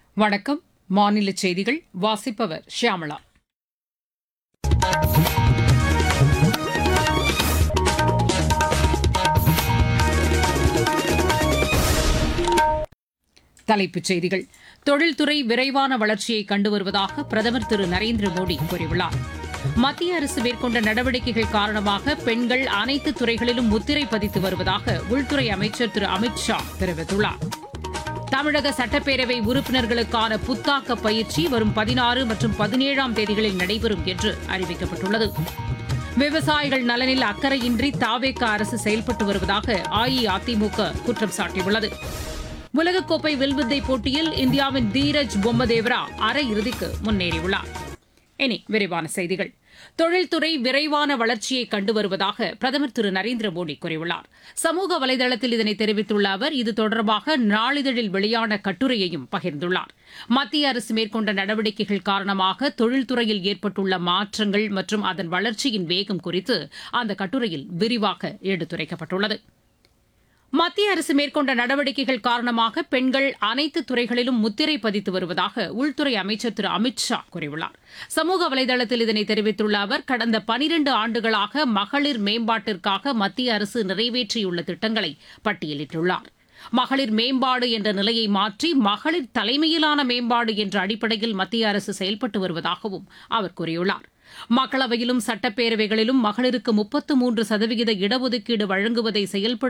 வணக்கம் மாநில செய்திகள் வாசிப்பவர் ஷியாமளா தலைப்புச் செய்திகள் தொழில்துறை விரைவான வளர்ச்சியை கண்டு வருவதாக பிரதமர் திரு நரேந்திர மோடி கூறியுள்ளார் மத்திய அரசு மேற்கொண்ட நடவடிக்கைகள் காரணமாக பெண்கள் அனைத்து துறைகளிலும் முத்திரை பதித்து வருவதாக உள்துறை அமைச்சர் திரு அமித் ஷா தெரிவித்துள்ளார் தமிழக சட்டப்பேரவை உறுப்பினர்களுக்கான புத்தாக்க பயிற்சி வரும் பதினாறு மற்றும் பதினேழாம் தேதிகளில் நடைபெறும் என்று அறிவிக்கப்பட்டுள்ளது விவசாயிகள் நலனில் அக்கறையின்றி தாவேக அரசு செயல்பட்டு வருவதாக அஇஅதிமுக குற்றம் சாட்டியுள்ளது உலகக்கோப்பை வில்வித்தை போட்டியில் இந்தியாவின் தீரஜ் பொம்மதேவரா அரையிறுதிக்கு முன்னேறியுள்ளார் இனி விரிவான செய்திகள் தொழில்துறை விரைவான வளர்ச்சியை கண்டு வருவதாக பிரதமர் திரு நரேந்திர மோடி கூறியுள்ளார் சமூக வலைதளத்தில் இதனை தெரிவித்துள்ள அவர் இது தொடர்பாக நாளிதழில் வெளியான கட்டுரையையும் பகிர்ந்துள்ளார் மத்திய அரசு மேற்கொண்ட நடவடிக்கைகள் காரணமாக தொழில்துறையில் ஏற்பட்டுள்ள மாற்றங்கள் மற்றும் அதன் வளர்ச்சியின் வேகம் குறித்து அந்த கட்டுரையில் விரிவாக எடுத்துரைக்கப்பட்டுள்ளது மத்திய அரசு மேற்கொண்ட நடவடிக்கைகள் காரணமாக பெண்கள் அனைத்து துறைகளிலும் முத்திரை பதித்து வருவதாக உள்துறை அமைச்சர் திரு அமித் ஷா கூறியுள்ளார் சமூக வலைதளத்தில் இதனை தெரிவித்துள்ள அவர் கடந்த பனிரண்டு ஆண்டுகளாக மகளிர் மேம்பாட்டிற்காக மத்திய அரசு நிறைவேற்றியுள்ள திட்டங்களை பட்டியலிட்டுள்ளார் மகளிர் மேம்பாடு என்ற நிலையை மாற்றி மகளிர் தலைமையிலான மேம்பாடு என்ற அடிப்படையில் மத்திய அரசு செயல்பட்டு வருவதாகவும் அவர் கூறியுள்ளார் மக்களவையிலும் சட்டப்பேரவைகளிலும் மகளிருக்கு முப்பத்து மூன்று சதவிகித இடஒதுக்கீடு வழங்குவதை செயல்படுத்த